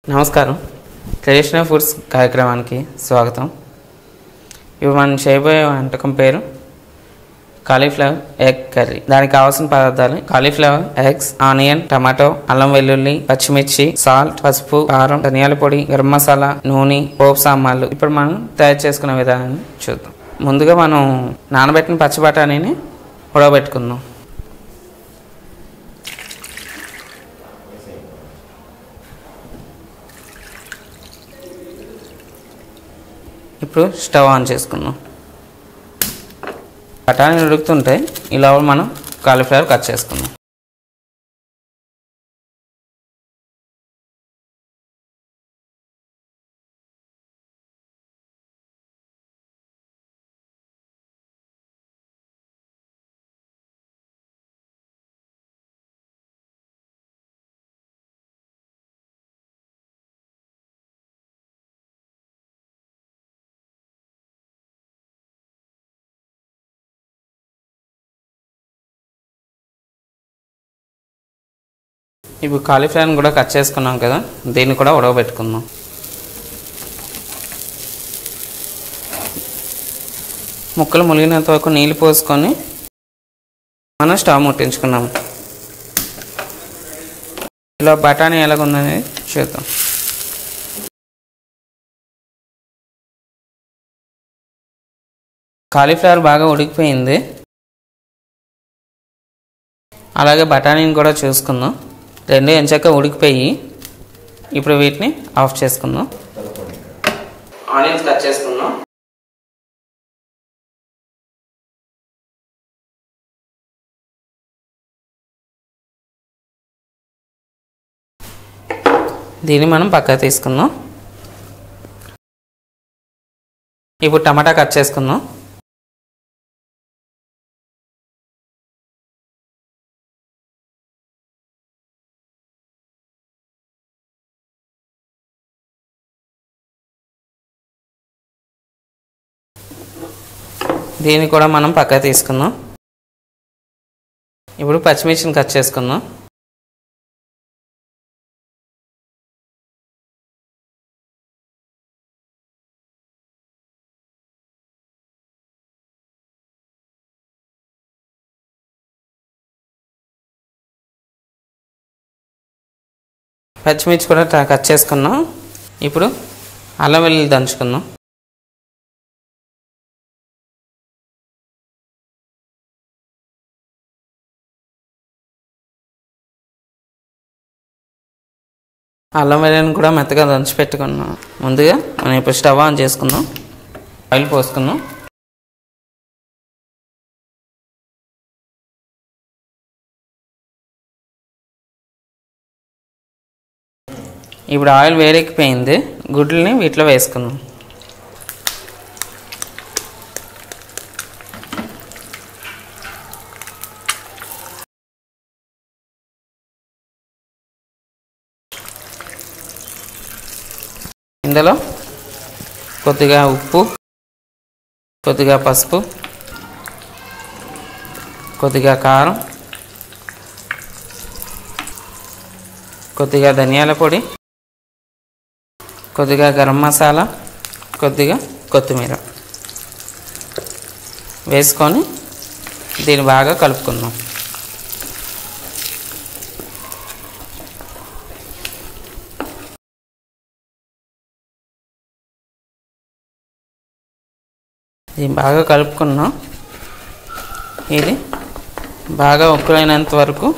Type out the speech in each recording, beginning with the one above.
నమస్కారం traditional foods కార్యక్రమానికి స్వాగతం ఇప్పుడు మనం చేయబోయే వంటకం పేరు కాలీఫ్లవర్ ఎగ్ కర్రీ దానికి కావాల్సిన పదార్థాలు కాలీఫ్లవర్ ఎగ్స్ ఆనియన్ టమాటో అల్లం వెల్లుల్లి పచ్చిమిర్చి సాల్ట్ పసుపు కారం ధనియాల పొడి గరం మసాలా నూనె పోపు సామాన్లు ఇప్పుడు మనం తయారు చేసుకునే విధానాన్ని చూద్దాం ముందుగా మనం నానబెట్టిన పచ్చి బఠానీని ఉడకబెట్టుకుందాం ఇప్పుడు స్టవ్ ఆన్ చేసుకుందాం బఠానీలు ఉడుకుతుంటే ఇలా మనం కాలీఫ్లవర్ కట్ చేసుకుందాం ఇప్పుడు కాలీఫ్లవర్ని కూడా కట్ చేసుకున్నాం కదా దీన్ని కూడా ఉడకబెట్టుకుందాం ముక్కలు ములిగినంత వరకు నీళ్ళు పోసుకొని మనం స్టవ్ ముట్టించుకున్నాం ఇలా బఠానీ ఎలాగుందనేది చూద్దాం కాలీఫ్లవర్ బాగా ఉడికిపోయింది అలాగే బఠానీని కూడా చూసుకుందాం రెండు ఎంచక్క ఉడికిపోయి ఇప్పుడు వీటిని ఆఫ్ చేసుకుందాం ఆనియన్స్ కట్ చేసుకుందాం దీన్ని మనం పక్కకు తీసుకుందాం ఇప్పుడు టమాటా కట్ చేసుకుందాం దీన్ని కూడా మనం పక్కకు తీసుకుందాం ఇప్పుడు పచ్చిమిర్చిని కట్ చేసుకుందాం పచ్చిమిర్చి కూడా ట- కట్ చేసుకున్నాం ఇప్పుడు అల్లం వెల్లుల్లి దంచుకుందాం అల్లం వెల్లుల్లిని కూడా మెత్తగా దంచి పెట్టుకున్నాం ముందుగా మనం ఇప్పుడు స్టవ్ ఆన్ చేసుకుందాం ఆయిల్ పోసుకుందాం ఇప్పుడు ఆయిల్ వేరెక్కిపోయింది గుడ్లని వీటిలో వేసుకుందాం ఇందులో కొద్దిగా ఉప్పు కొద్దిగా పసుపు కొద్దిగా కారం కొద్దిగా ధనియాల పొడి కొద్దిగా గరం మసాలా కొద్దిగా కొత్తిమీర వేసుకొని దీన్ని బాగా కలుపుకుందాం ఇది బాగా కలుపుకున్నాం ఇది బాగా ఉక్కులైనంత వరకు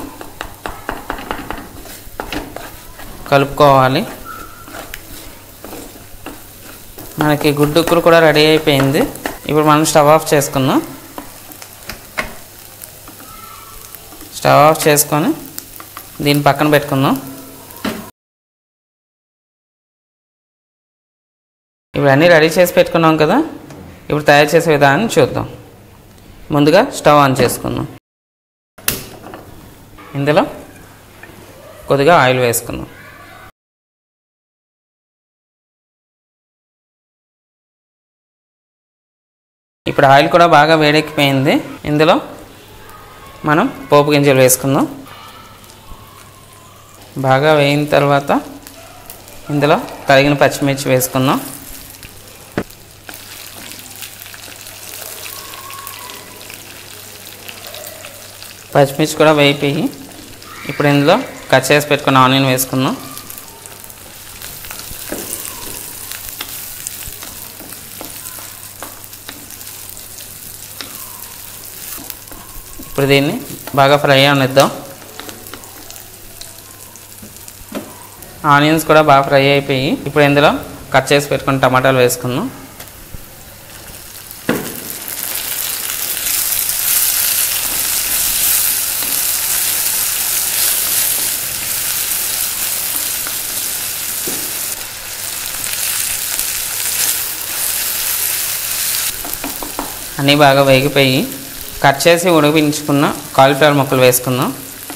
కలుపుకోవాలి మనకి గుడ్డు ఉక్కులు కూడా రెడీ అయిపోయింది ఇప్పుడు మనం స్టవ్ ఆఫ్ చేసుకుందాం స్టవ్ ఆఫ్ చేసుకొని దీన్ని పక్కన పెట్టుకుందాం ఇప్పుడు అన్నీ రెడీ చేసి పెట్టుకున్నాం కదా ఇప్పుడు తయారు చేసే విధానాన్ని చూద్దాం ముందుగా స్టవ్ ఆన్ చేసుకుందాం ఇందులో కొద్దిగా ఆయిల్ వేసుకుందాం ఇప్పుడు ఆయిల్ కూడా బాగా వేడెక్కిపోయింది ఇందులో మనం పోపు గింజలు వేసుకుందాం బాగా వేయిన తర్వాత ఇందులో తరిగిన పచ్చిమిర్చి వేసుకుందాం పచ్చిమిర్చి కూడా వేయిపోయి ఇప్పుడు ఇందులో కట్ చేసి పెట్టుకున్న ఆనియన్ వేసుకుందాం ఇప్పుడు దీన్ని బాగా ఫ్రై అవనిద్దాం ఆనియన్స్ కూడా బాగా ఫ్రై అయిపోయి ఇప్పుడు ఇందులో కట్ చేసి పెట్టుకున్న టమాటాలు వేసుకుందాం అన్నీ బాగా వేగిపోయి కట్ చేసి ఉడిపించుకున్న కాలీఫ్లవర్ ముక్కలు వేసుకుందాం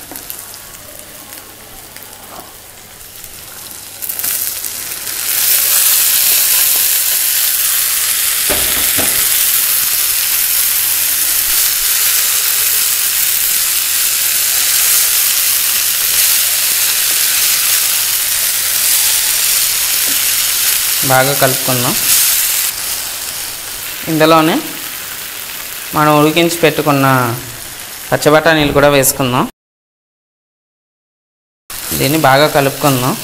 బాగా కలుపుకుందాం ఇందులోనే మనం ఉడికించి పెట్టుకున్న పచ్చబటానీలు కూడా వేసుకుందాం దీన్ని బాగా కలుపుకుందాం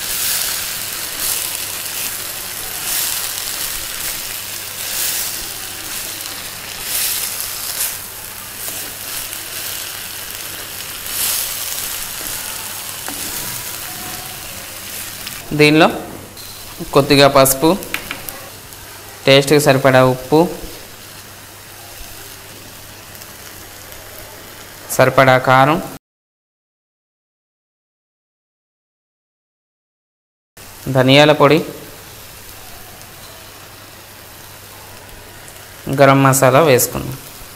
దీనిలో కొద్దిగా పసుపు టేస్ట్కి సరిపడా ఉప్పు సరిపడా కారం ధనియాల పొడి గరం మసాలా వేసుకుందాం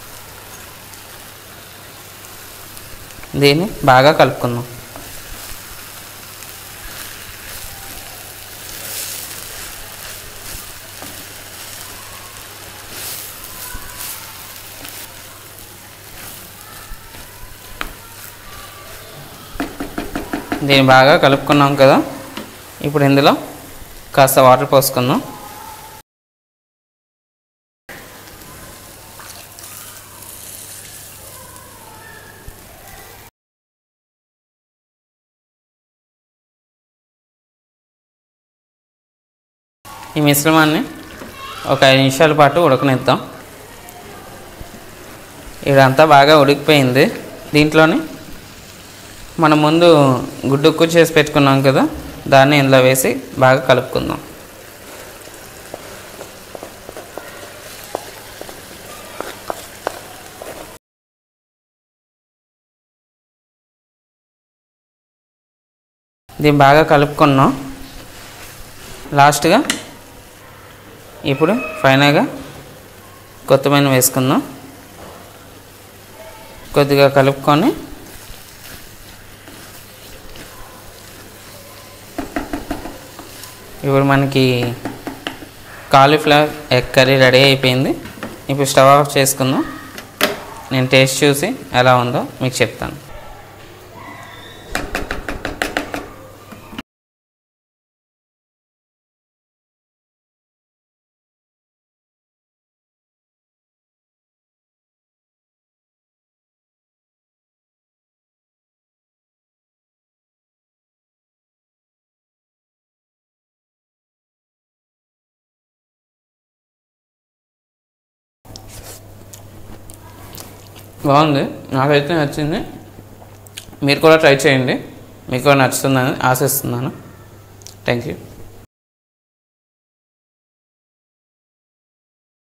దీన్ని బాగా కలుపుకుందాం దీన్ని బాగా కలుపుకున్నాం కదా ఇప్పుడు ఇందులో కాస్త వాటర్ పోసుకుందాం ఈ మిశ్రమాన్ని ఒక ఐదు నిమిషాల పాటు ఉడకనిద్దాం ఇదంతా బాగా ఉడికిపోయింది దీంట్లోని మనం ముందు గుడ్డు ఉక్కు చేసి పెట్టుకున్నాం కదా దాన్ని ఇందులో వేసి బాగా కలుపుకుందాం దీన్ని బాగా కలుపుకున్నాం లాస్ట్గా ఇప్పుడు ఫైనల్గా కొత్తిమీర వేసుకుందాం కొద్దిగా కలుపుకొని ఇప్పుడు మనకి కాలీఫ్లవర్ ఎగ్ కర్రీ రెడీ అయిపోయింది ఇప్పుడు స్టవ్ ఆఫ్ చేసుకుందాం నేను టేస్ట్ చూసి ఎలా ఉందో మీకు చెప్తాను బాగుంది నాకైతే నచ్చింది మీరు కూడా ట్రై చేయండి మీకు కూడా నచ్చుతుందని ఆశిస్తున్నాను థ్యాంక్ యూ